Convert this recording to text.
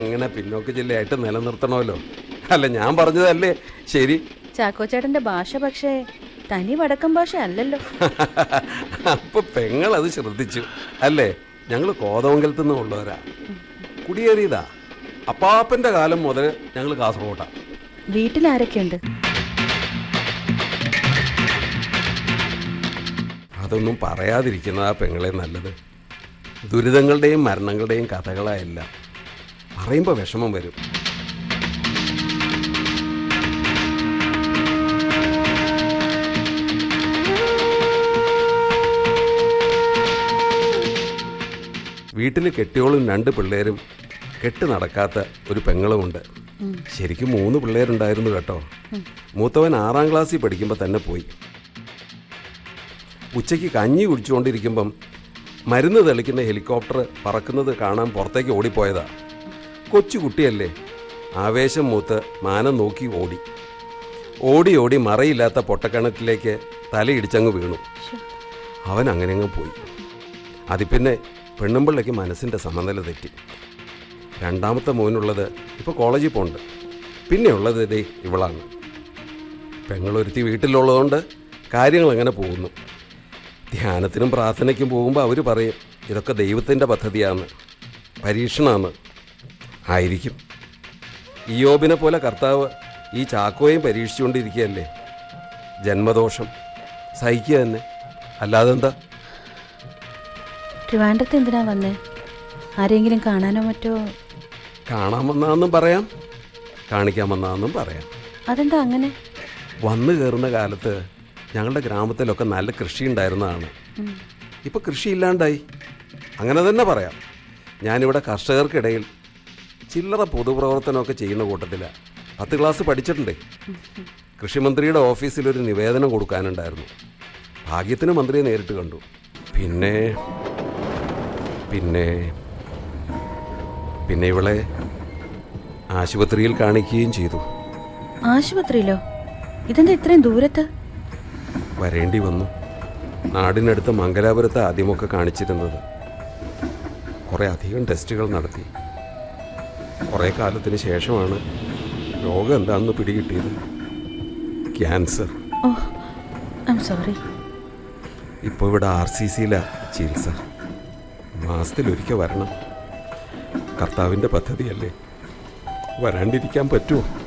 ഇങ്ങനെ പിന്നോക്ക ജില്ലയായിട്ട് നിലനിർത്തണമല്ലോ അല്ല ഞാൻ പറഞ്ഞതല്ലേ ശരി ചാക്കോച്ചേട്ടന്റെ ഭാഷ പക്ഷേ തനി വടക്കൻ ഭാഷ അല്ലല്ലോ അപ്പൊ പെങ്ങൾ അത് ശ്രദ്ധിച്ചു അല്ലേ ഞങ്ങൾ കോതമംഗലത്ത് നിന്ന് ഉള്ളവരാ കുടിയേറിയതാ അപ്പാപ്പന്റെ കാലം മുതൽ ഞങ്ങൾ കാസർഗോട്ടാ വീട്ടിൽ ആരൊക്കെയുണ്ട് അതൊന്നും പറയാതിരിക്കുന്നതാ പെങ്ങളെ നല്ലത് ദുരിതങ്ങളുടെയും മരണങ്ങളുടെയും കഥകളായെല്ലാം പറയുമ്പോൾ വിഷമം വരും വീട്ടിൽ കെട്ടിയോളും രണ്ട് പിള്ളേരും കെട്ട് നടക്കാത്ത ഒരു പെങ്ങളുമുണ്ട് ശരിക്കും മൂന്ന് പിള്ളേരുണ്ടായിരുന്നു കേട്ടോ മൂത്തവൻ ആറാം ക്ലാസ്സിൽ പഠിക്കുമ്പോൾ തന്നെ പോയി ഉച്ചയ്ക്ക് കഞ്ഞി കുടിച്ചുകൊണ്ടിരിക്കുമ്പം മരുന്ന് തെളിക്കുന്ന ഹെലികോപ്റ്റർ പറക്കുന്നത് കാണാൻ പുറത്തേക്ക് ഓടിപ്പോയതാ കൊച്ചു കുട്ടിയല്ലേ ആവേശം മൂത്ത് മാനം നോക്കി ഓടി ഓടി ഓടി മറയില്ലാത്ത പൊട്ടക്കിണറ്റിലേക്ക് തലയിടിച്ചങ്ങ് വീണു അവൻ അങ്ങനെ അങ്ങ് പോയി അതിപ്പിന്നെ പെണ്ണുമ്പിള്ളയ്ക്ക് മനസ്സിൻ്റെ സമനില തെറ്റി രണ്ടാമത്തെ മോനുള്ളത് ഇപ്പോൾ കോളേജിൽ പോകുന്നുണ്ട് പിന്നെ ഉള്ളത് ഇതേ ഇവളാണ് പെങ്ങളൊരുത്തി വീട്ടിലുള്ളതുകൊണ്ട് കാര്യങ്ങൾ അങ്ങനെ പോകുന്നു ധ്യാനത്തിനും പ്രാർത്ഥനയ്ക്കും പോകുമ്പോൾ അവർ പറയും ഇതൊക്കെ ദൈവത്തിൻ്റെ പദ്ധതിയാണ് പരീക്ഷണമാണ് ആയിരിക്കും ഇയോബിനെ പോലെ കർത്താവ് ഈ ചാക്കോയും പരീക്ഷിച്ചുകൊണ്ടിരിക്കുകയല്ലേ ജന്മദോഷം സഹിക്കുക തന്നെ അല്ലാതെന്താ ട്രിവാൻഡ്രത്ത് എന്തിനാ വന്നേ ആരെങ്കിലും കാണാനോ മറ്റോ കാണാമെന്നാന്നും പറയാം കാണിക്കാമെന്നാന്നും പറയാം അതെന്താ അങ്ങനെ വന്നു കയറുന്ന കാലത്ത് ഞങ്ങളുടെ ഗ്രാമത്തിലൊക്കെ നല്ല കൃഷി ഉണ്ടായിരുന്നതാണ് ഇപ്പോൾ കൃഷി ഇല്ലാണ്ടായി അങ്ങനെ തന്നെ പറയാം ഞാനിവിടെ കർഷകർക്കിടയിൽ ചില്ലറ പൊതുപ്രവർത്തനമൊക്കെ ചെയ്യുന്ന കൂട്ടത്തിലാണ് പത്ത് ക്ലാസ് പഠിച്ചിട്ടുണ്ടേ കൃഷിമന്ത്രിയുടെ ഓഫീസിൽ ഒരു നിവേദനം കൊടുക്കാനുണ്ടായിരുന്നു ഭാഗ്യത്തിന് മന്ത്രിയെ നേരിട്ട് കണ്ടു പിന്നെ പിന്നെ പിന്നെ ഇവളെ ആശുപത്രിയിൽ കാണിക്കുകയും ചെയ്തു ആശുപത്രിയിലോ ഇതെന്താ ഇത്രയും ദൂരത്ത് വരേണ്ടി വന്നു നാടിനടുത്ത് മംഗലാപുരത്ത് ആദ്യമൊക്കെ കാണിച്ചിരുന്നത് കുറേ അധികം ടെസ്റ്റുകൾ നടത്തി കുറേ കാലത്തിന് ശേഷമാണ് രോഗം എന്താണെന്ന് പിടികിട്ടിയത് cancer O I M sorry ഇപ്പോൾ ഇവിടെ ആർ സി സിയിലാണ് ചികിത്സ മാസത്തിലൊരിക്കൽ വരണം കർത്താവിൻ്റെ പദ്ധതിയല്ലേ വരാണ്ടിരിക്കാൻ പറ്റുമോ